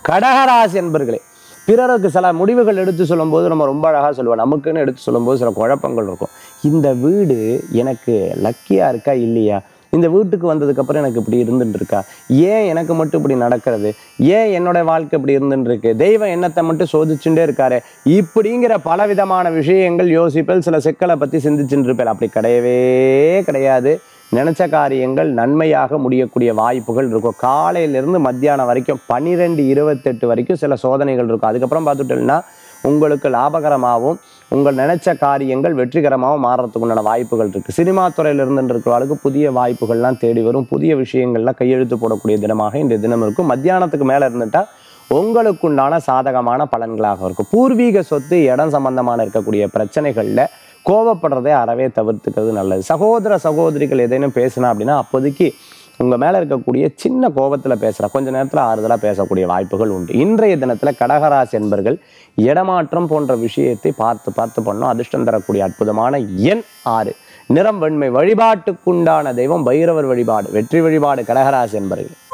கடகராசி என்பர்களே பிறருக்கு சில முடிவுகள் எடுத்து சொல்லும்போது நம்ம ரொம்ப அழகாக சொல்லுவோம் நமக்குன்னு எடுத்து சொல்லும்போது சில குழப்பங்கள் இருக்கும் இந்த வீடு எனக்கு லக்கியாக இருக்கா இல்லையா இந்த வீட்டுக்கு வந்ததுக்கப்புறம் எனக்கு இப்படி இருந்துட்டு இருக்கா ஏன் எனக்கு மட்டும் இப்படி நடக்கிறது ஏன் என்னோட வாழ்க்கை இப்படி இருந்துட்டு இருக்கு தெய்வம் எண்ணத்தை மட்டும் சோதிச்சுட்டே இருக்காரு இப்படிங்கிற பலவிதமான விஷயங்கள் யோசிப்பல் சில சிக்கலை பற்றி சிந்திச்சுட்டு இருப்பேன் அப்படி கிடையவே கிடையாது நினைச்ச காரியங்கள் நன்மையாக முடியக்கூடிய வாய்ப்புகள் இருக்கும் காலையிலிருந்து மத்தியானம் வரைக்கும் பன்னிரெண்டு இருபத்தெட்டு வரைக்கும் சில சோதனைகள் இருக்கும் அதுக்கப்புறம் பார்த்துட்டோம்னா உங்களுக்கு லாபகரமாகவும் உங்கள் நினைச்ச காரியங்கள் வெற்றிகரமாகவும் மாறுறதுக்கு உண்டான வாய்ப்புகள் இருக்குது சினிமா துறையில் இருந்து இருக்கிறவர்களுக்கு புதிய வாய்ப்புகள்லாம் தேடி வரும் புதிய விஷயங்கள்லாம் கையெழுத்து போடக்கூடிய தினமாக இந்த தினம் இருக்கும் மத்தியானத்துக்கு மேலே இருந்துட்டா உங்களுக்குண்டான சாதகமான பலன்களாக இருக்கும் பூர்வீக சொத்து இடம் சம்பந்தமான இருக்கக்கூடிய பிரச்சனைகளில் கோவப்படுறதை அறவே தவிர்த்துக்கிறது நல்லது சகோதர சகோதரிகள் எதேனும் பேசினா அப்படின்னா அப்போதைக்கு உங்கள் மேலே இருக்கக்கூடிய சின்ன கோபத்தில் பேசுகிற கொஞ்ச நேரத்தில் ஆறுதலாக பேசக்கூடிய வாய்ப்புகள் உண்டு இன்றைய தினத்தில் கடகராசி என்பர்கள் இடமாற்றம் போன்ற விஷயத்தை பார்த்து பார்த்து பண்ணோம் அதிர்ஷ்டம் தரக்கூடிய அற்புதமான எண் ஆறு நிறம் வெண்மை வழிபாட்டுக்குண்டான தெய்வம் பைரவர் வழிபாடு வெற்றி வழிபாடு கடகராசி என்பர்கள்